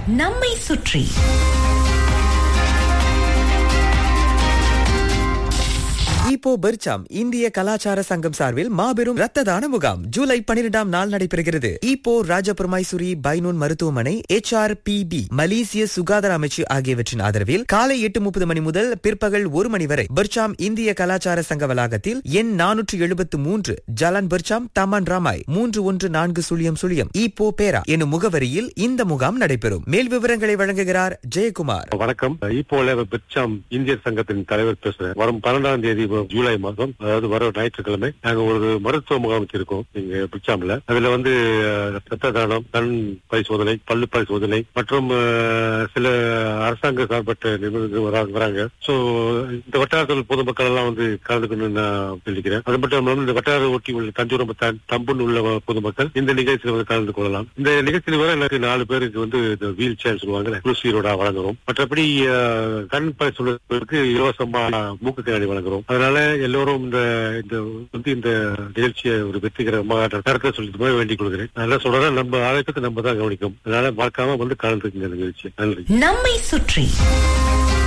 நம்மை சுற்றி இப்போ பெர்ச்சாம் இந்திய கலாச்சார சங்கம் சார்பில் மாபெரும் ரத்த தான முகாம் ஜூலை பனிரெண்டாம் நாள் நடைபெறுகிறது இப்போ ராஜபெருமாய்சுரி பைனூன் மருத்துவமனை எச் ஆர் பி பி மலேசிய சுகாதார அமைச்சு ஆகியவற்றின் ஆதரவில் காலை எட்டு முப்பது மணி முதல் பிற்பகல் ஒரு மணி வரை பெர்ச்சாம் இந்திய கலாச்சார சங்க வளாகத்தில் எண் நானூற்று எழுபத்து மூன்று ஜலான் பெர்ச்சாம் தமான் ராமாய் மூன்று ஒன்று நான்கு சுழியம் சுழியம் இப்போ பேரா எனும் முகவரியில் இந்த முகாம் நடைபெறும் மேல் விவரங்களை வழங்குகிறார் ஜெயக்குமார் வணக்கம் இப்போல பிச்சாம் இந்திய சங்கத்தின் தலைவர் பேசுறேன் வரும் பன்னெண்டாம் தேதி ஜூலை மாதம் அதாவது வர ஞாயிற்றுக்கிழமை நாங்க ஒரு மருத்துவ முகாம் வச்சிருக்கோம் இங்க பிச்சாம்ல அதுல வந்து அஹ், ரத்த தானம் கண் பரிசோதனை பல்லு பரிசோதனை மற்றும் அஹ், சில அரசாங்க சார்பற்ற நிபுணர்கள் வராங்க வராங்க சோ இந்த வட்டாரத்தில் பொதுமக்கள் எல்லாம் வந்து கலந்துக்கணும்னு நான் சொல்லிக்கிறேன் அது மட்டும் இல்லாமல் இந்த வட்டார ஒட்டி உள்ள தஞ்சோரம் த- தம்புன்னு உள்ள பொதுமக்கள் இந்த நிகழ்ச்சியில் வந்து கலந்து கொள்ளலாம் இந்த நிகழ்ச்சியில் வர எனக்கு நாலு பேருக்கு வந்து இந்த வீல் சேர் சொல்லுவாங்க குளிர்சீரோட வழங்குறோம் மற்றபடி அஹ், கண் பரிசோதனைக்கு இலவசமா மூக்கு கண்ணாடி வழங்குறோம் அதனால எல்லோரும் இந்த இந்த வந்து இந்த நிகழ்ச்சியை ஒரு வெற்றிகரமாக நடத்த சொல்லி வேண்டிக் கொள்கிறேன் நல்லா சொல்றேன் நம்ம ஆரோக்கியத்தை நம்ம தான் கவனிக்கும் அதனால மறக்காம வந்து கலந்துக்குங்க இந்த நிகழ்ச்சி நன்றி நம்மை சுற்றி